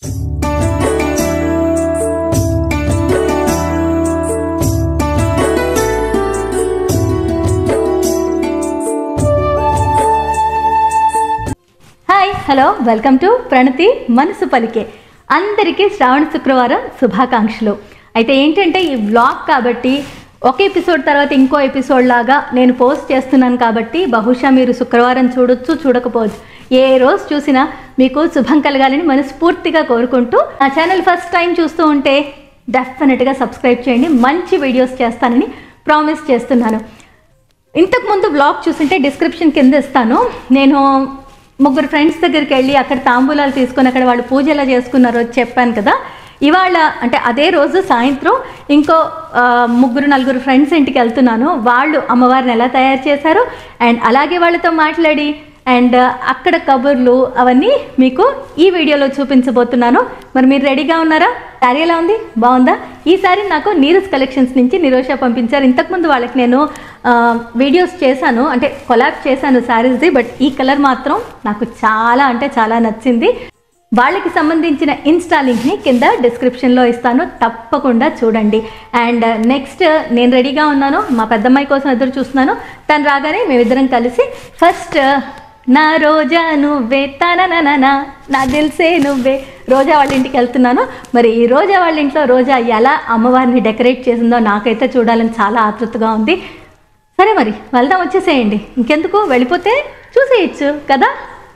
Hi hello welcome to Pranathi మనసు పలికే అందరికీ శ్రావణ శుక్రవారం శుభాకాంక్షలు అయితే ఏంటంటే ఈ వ్లాగ్ కాబట్టి ఒక ఎపిసోడ్ తర్వాత ఇంకో ఎపిసోడ్ లాగా నేను పోస్ట్ చేస్తున్నాను కాబట్టి బహుశా మీరు శుక్రవారం చూడొచ్చు చూడకపోవచ్చు ఏ రోజు చూసినా మీకు శుభం కలగాలని మనస్ఫూర్తిగా కోరుకుంటూ నా ఛానల్ ఫస్ట్ టైం చూస్తూ ఉంటే డెఫినెట్గా సబ్స్క్రైబ్ చేయండి మంచి వీడియోస్ చేస్తానని ప్రామిస్ చేస్తున్నాను ఇంతకు ముందు బ్లాగ్ చూసింటే డిస్క్రిప్షన్ కింద ఇస్తాను నేను ముగ్గురు ఫ్రెండ్స్ దగ్గరికి వెళ్ళి అక్కడ తాంబూలాలు తీసుకొని అక్కడ వాళ్ళు పూజ ఎలా చేసుకున్నారో చెప్పాను కదా ఇవాళ అంటే అదే రోజు సాయంత్రం ఇంకో ఆ, ముగ్గురు నలుగురు ఫ్రెండ్స్ ఇంటికి వెళ్తున్నాను వాళ్ళు అమ్మవారిని ఎలా తయారు చేశారు అండ్ అలాగే వాళ్ళతో మాట్లాడి అండ్ అక్కడ కబుర్లు అవన్నీ మీకు ఈ వీడియోలో చూపించబోతున్నాను మరి మీరు రెడీగా ఉన్నారా శారీ ఎలా ఉంది బాగుందా ఈ సారీ నాకు నీరజ్ కలెక్షన్స్ నుంచి నిరోష పంపించారు ఇంతకుముందు వాళ్ళకి నేను ఆ, వీడియోస్ చేశాను అంటే కొలాబ్ చేశాను శారీస్ది బట్ ఈ కలర్ మాత్రం నాకు చాలా అంటే చాలా నచ్చింది వాళ్ళకి సంబంధించిన ఇన్స్టా లింక్ని కింద డిస్క్రిప్షన్లో ఇస్తాను తప్పకుండా చూడండి అండ్ నెక్స్ట్ నేను రెడీగా ఉన్నాను మా పెద్దమ్మాయి కోసం ఎదురు చూస్తున్నాను తను రాగానే మేమిద్దరం కలిసి ఫస్ట్ నా రోజా నువ్వే తనననన నా దిల్సే నువ్వే రోజా వాళ్ళ ఇంటికి వెళ్తున్నాను మరి ఈ రోజా వాళ్ళ ఇంట్లో రోజా ఎలా అమ్మవారిని డెకరేట్ చేసిందో నాకైతే చూడాలని చాలా ఆతృతగా ఉంది సరే మరి వెళ్దాం వచ్చేసేయండి ఇంకెందుకు వెళ్ళిపోతే చూసేయచ్చు కదా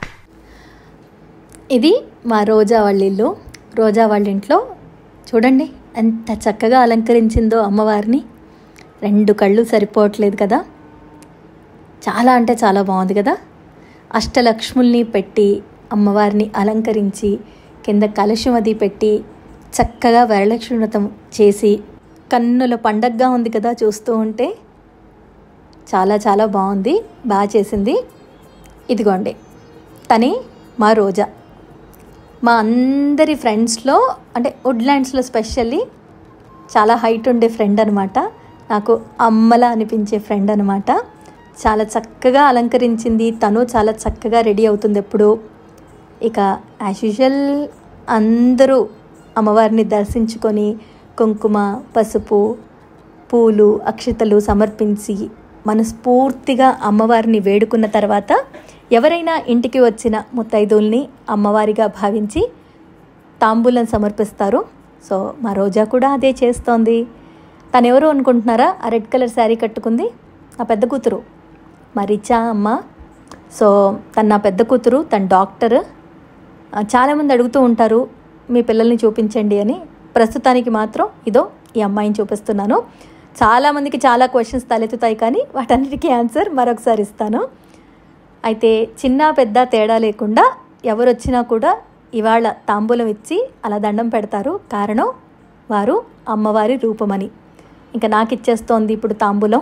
ఇది మా రోజా వాళ్ళ ఇల్లు రోజా వాళ్ళ ఇంట్లో చూడండి ఎంత చక్కగా అలంకరించిందో అమ్మవారిని రెండు కళ్ళు సరిపోవట్లేదు కదా చాలా అంటే చాలా బాగుంది కదా అష్టలక్ష్ముల్ని పెట్టి అమ్మవారిని అలంకరించి కింద కలశం అది పెట్టి చక్కగా వరలక్ష్మి వ్రతం చేసి కన్నుల పండగగా ఉంది కదా చూస్తూ ఉంటే చాలా చాలా బాగుంది బాగా చేసింది ఇదిగోండి తనే మా రోజా మా అందరి ఫ్రెండ్స్లో అంటే వుడ్లాండ్స్లో స్పెషల్లీ చాలా హైట్ ఉండే ఫ్రెండ్ అనమాట నాకు అమ్మలా అనిపించే ఫ్రెండ్ అనమాట చాలా చక్కగా అలంకరించింది తను చాలా చక్కగా రెడీ అవుతుంది ఎప్పుడు ఇక యాజ్ యూజువల్ అందరూ అమ్మవారిని దర్శించుకొని కుంకుమ పసుపు పూలు అక్షతలు సమర్పించి మనస్ఫూర్తిగా అమ్మవారిని వేడుకున్న తర్వాత ఎవరైనా ఇంటికి వచ్చిన ముత్తైదుల్ని అమ్మవారిగా భావించి తాంబూలం సమర్పిస్తారు సో మా రోజా కూడా అదే చేస్తోంది తను ఎవరు అనుకుంటున్నారా ఆ రెడ్ కలర్ శారీ కట్టుకుంది నా పెద్ద కూతురు మా రిచా అమ్మ సో తను నా పెద్ద కూతురు తన డాక్టర్ ఆ, చాలామంది అడుగుతూ ఉంటారు మీ పిల్లల్ని చూపించండి అని ప్రస్తుతానికి మాత్రం ఇదో ఈ అమ్మాయిని చూపిస్తున్నాను చాలామందికి చాలా క్వశ్చన్స్ తలెత్తుతాయి కానీ వాటన్నిటికీ ఆన్సర్ మరొకసారి ఇస్తాను అయితే చిన్న పెద్ద తేడా లేకుండా ఎవరు వచ్చినా కూడా ఇవాళ తాంబూలం ఇచ్చి అలా దండం పెడతారు కారణం వారు అమ్మవారి రూపమని ఇంకా నాకు ఇచ్చేస్తోంది ఇప్పుడు తాంబూలం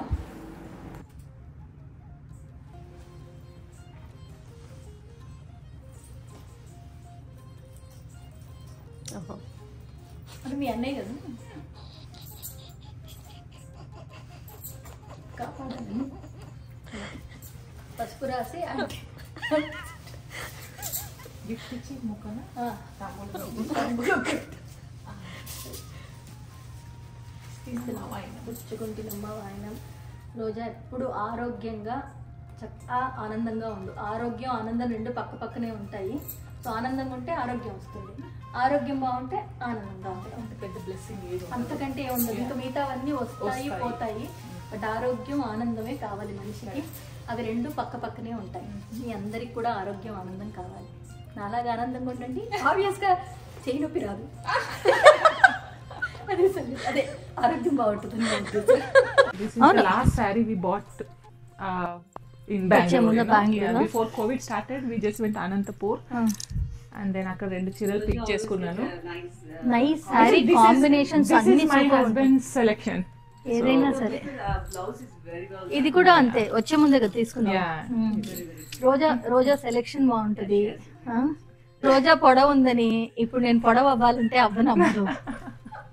అది మీ అన్నయ్య కదా కాపాడండి పసుపు రాసి అంటే గిఫ్ట్ ఇచ్చి మొక్కన పుచ్చుకుంటున్నమ్మ వాయనం రోజా ఎప్పుడు ఆరోగ్యంగా చక్కగా ఆనందంగా ఉండు ఆరోగ్యం ఆనందం రెండు పక్క పక్కనే ఉంటాయి సో ఆనందంగా ఉంటే ఆరోగ్యం వస్తుంది ఆరోగ్యం బాగుంటే ఆనందంగా ఉంటుంది అంత పెద్ద బ్లెస్సింగ్ ఏదో అంతకంటే ఏముండదు ఇంకా మిగతావన్నీ వస్తాయి వస్తాయి. పోతాయి బట్ ఆరోగ్యం ఆనందమే కావాలి మనిషికి అవి రెండు పక్క పక్కనే ఉంటాయి మీ అందరికి కూడా ఆరోగ్యం ఆనందం కావాలి నాలాగా ఆనందంగా ఉండండి ఆబ్వియస్ గా చేయి నొప్పి రాదు అదే సంగతి. అదే ఆరోగ్యం బాగుంటుంది నా ఉద్దేశం. This is అవునా? the last saree we bought uh, in వచ్చే ముందు Bangalore. you know. Bangalore. Yeah, before COVID started, we just went Anantapur and then అక్కడ రెండు చీరలు పిక్ చేసుకున్నాను నైస్ సారీ కాంబినేషన్స్ This అన్ని is my సూపర్ ఉంటాయి. husband's selection. ఏదైనా సరే ఇది కూడా అంతే వచ్చే ముందే కదా తీసుకున్నాం Yeah. మ్మ్. రోజా రోజా సెలెక్షన్ బాగుంటది ఆ? రోజా పొడవు ఉందని ఇప్పుడు నేను పొడవు అవ్వాలంటే అవ్వను అవ్వదు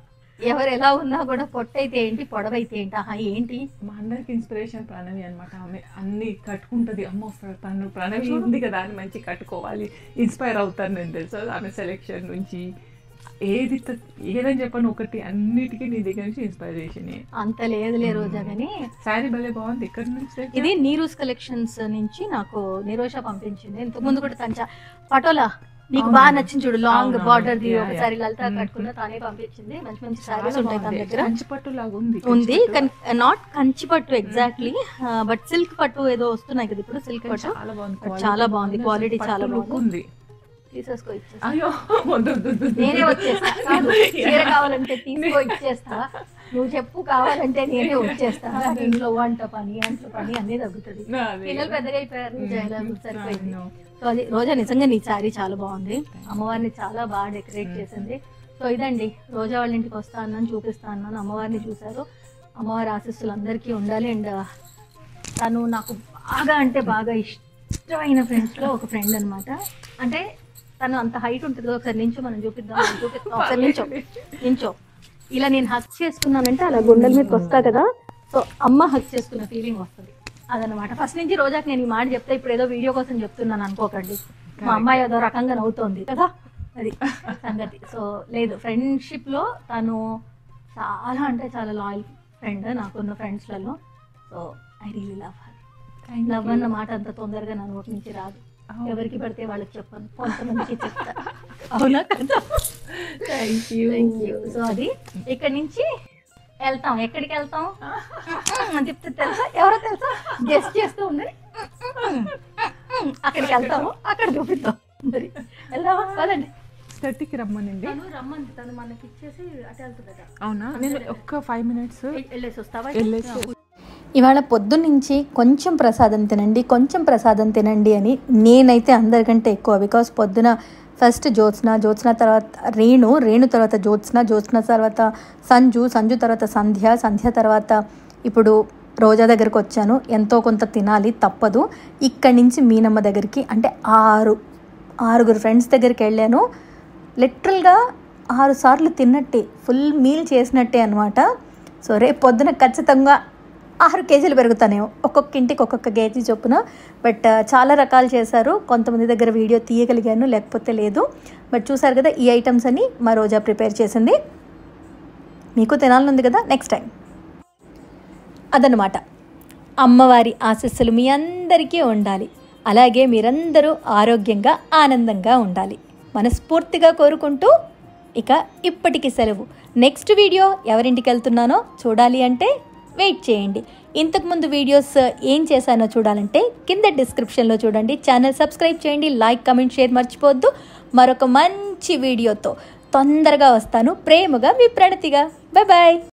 ఎవరు ఎలా ఉన్నా కూడా పొట్టయితే ఏంటి పొడవైతే ఏంటి ఆహా ఏంటి మా అందరికి ఇన్స్పిరేషన్ ప్రణవి అనమాట ఆమె అన్ని కట్టుకుంటది అమ్మ తను ప్రణవి ఉంది కదా అని మంచి కట్టుకోవాలి ఇన్స్పైర్ అవుతాను నేను తెలుసు ఆమె సెలెక్షన్ నుంచి ఏది త- ఏదని చెప్పను ఒకటి అన్నిటికీ నీ దగ్గర నుంచి ఇన్స్పైరేషన్ అంత లేదులే రోజా కానీ శారీ భలే బాగుంది ఎక్కడి నుంచి తెచ్చా? ఇది నీరూస్ కలెక్షన్స్ నుంచి నాకు నిరోష పంపించింది ఇంతకు ముందు కూడా తన చా- పటోలా నీకు అవును. బాగా నచ్చింది చూడు లాంగ్ అవునవును. బార్డర్ ది Yeah, ఒకసారి yeah. లలిత Mm. కట్టుకున్న తానే పంపించింది మంచి మంచి చాలా సారీస్ ఉంటాయి తన బాగుంది. దగ్గర కంచి పట్టు లాగా ఉంది ఉంది కంచి పట్టు. నాట్ కంచి పట్టు ఎగ్జాక్ట్లీ బట్ సిల్క్ పట్టు ఏదో వస్తున్నాయి కదా ఇప్పుడు సిల్క్ కానీ పట్టు చాలా బాగుంది But quality చాలా బాగుంది. అసలు Quality పట్టు చాలా look బాగుంది. ఉంది తీసేసుకో ఇచ్చేస్తా అయ్యో వద్దు, వద్దు, వద్దు, వద్దు. నేనే వచ్చేస్తా కాదు, చీర కావాలంటే తీసుకో ఇచ్చేస్తా నువ్వు చెప్పు కావాలంటే నేనే వచ్చేస్తా ఇంట్లో వంట పని అంట్లో పని అన్నీ తగ్గుతుంది నా అదే పిల్లలు కదా. పెద్దగా అయిపోయారు జైలా సరిపోయింది అవును. సో అది రోజా నిజంగా నీ శారీ చాలా బాగుంది అమ్మవారిని చాలా బాగా డెకరేట్ చేసింది సో ఇదండి రోజా వాళ్ళ ఇంటికి వస్తా అన్నాను చూపిస్తా అన్నాను అమ్మవారిని చూశారు అమ్మవారి ఆశీస్సులు అందరికీ ఉండాలి అండ్ తను నాకు బాగా అంటే బాగా ఇష్టమైన ఫ్రెండ్స్లో ఒక ఫ్రెండ్ అన్నమాట అంటే తను అంత హైట్ ఉంటుంది కదా, ఒకసారి నించో మనం చూపిద్దాం మనం చూపిద్దాం ఒకసారి నించో నించో ఇలా నేను హక్ చేసుకున్నానంటే అలా గుండెల మీదకి వస్తా కదా సో అమ్మ హక్ చేసుకున్న ఫీలింగ్ వస్తుంది అదనమాట ఫస్ట్ నుంచి రోజాకి నేను ఈ మాట చెప్తే ఇప్పుడు ఏదో వీడియో కోసం చెప్తున్నాను అనుకోకండి మా అమ్మాయి ఏదో రకంగా నవ్వుతోంది కదా అది సంగతి సో లేదు ఫ్రెండ్షిప్ లో తను చాలా అంటే చాలా లాయల్ ఫ్రెండ్ నాకున్న ఫ్రెండ్స్లలో so I really love her Thank love you. అన్న మాట అంత తొందరగా నా నోటి నుంచి రాదు అవును. ఎవరికి పడితే వాళ్ళకి చెప్పాను కొంతమందికి చెప్తా అవునా కదా Thank you. Thank you so అది ఇక్కడి నుంచి వెళ్తాం ఎక్కడికి వెళ్తాం అని చెప్తే తెలుసా ఎవరో తెలుసా గెస్ట్ చేస్తూ ఉండండి అక్కడికి వెళ్తాము అక్కడ చూపిద్దాం మరి వెళ్దామా కదండి థర్టీకి రమ్మనండి తను రమ్మంది తను మనకి ఇచ్చేసి అటు వెళ్తుందట అవునా నేను ఒక్క ఫైవ్ మినిట్స్ వెళ్ళేసి వస్తావా వెళ్ళేసి ఇవాళ పొద్దున్నుంచి కొంచెం ప్రసాదం తినండి కొంచెం ప్రసాదం తినండి అని నేనైతే అందరికంటే ఎక్కువ బికాస్ పొద్దున ఫస్ట్ జ్యోత్స్న జ్యోత్స్న తర్వాత రేణు రేణు తర్వాత జ్యోత్స్న జ్యోత్స్న తర్వాత సంజు సంజు తర్వాత సంధ్య సంధ్య తర్వాత ఇప్పుడు రోజా దగ్గరకు వచ్చాను ఎంతో కొంత తినాలి తప్పదు ఇక్కడి నుంచి మీనమ్మ దగ్గరికి అంటే ఆరు ఆరుగురు ఫ్రెండ్స్ దగ్గరికి వెళ్ళాను లిటరల్గా ఆరు సార్లు తిన్నట్టే ఫుల్ మీల్ చేసినట్టే అనమాట సో రేపు పొద్దున ఖచ్చితంగా ఆరు కేజీలు పెరుగుతానేమో ఒక్కొక్క ఇంటికి ఒక్కొక్క కేజీ చొప్పున బట్ చాలా రకాలు చేశారు కొంతమంది దగ్గర వీడియో తీయగలిగాను లేకపోతే లేదు బట్ చూసారు కదా ఈ ఐటమ్స్ అని మా రోజా ప్రిపేర్ చేసింది మీకు తినాలనుంది కదా నెక్స్ట్ టైం అదనమాట అమ్మవారి ఆశస్సులు మీ అందరికీ ఉండాలి అలాగే మీరందరూ ఆరోగ్యంగా ఆనందంగా ఉండాలి మనస్ఫూర్తిగా కోరుకుంటూ ఇక ఇప్పటికి సెలవు నెక్స్ట్ వీడియో ఎవరింటికి వెళ్తున్నానో చూడాలి అంటే వెయిట్ చేయండి ఇంతకుముందు వీడియోస్ ఏం చేశానో చూడాలంటే కింద డిస్క్రిప్షన్లో చూడండి ఛానల్ సబ్స్క్రైబ్ చేయండి లైక్ కమెంట్ షేర్ మర్చిపోవద్దు మరొక మంచి వీడియోతో తొందరగా వస్తాను ప్రేమగా మీ ప్రణతిగా బాయ్ బాయ్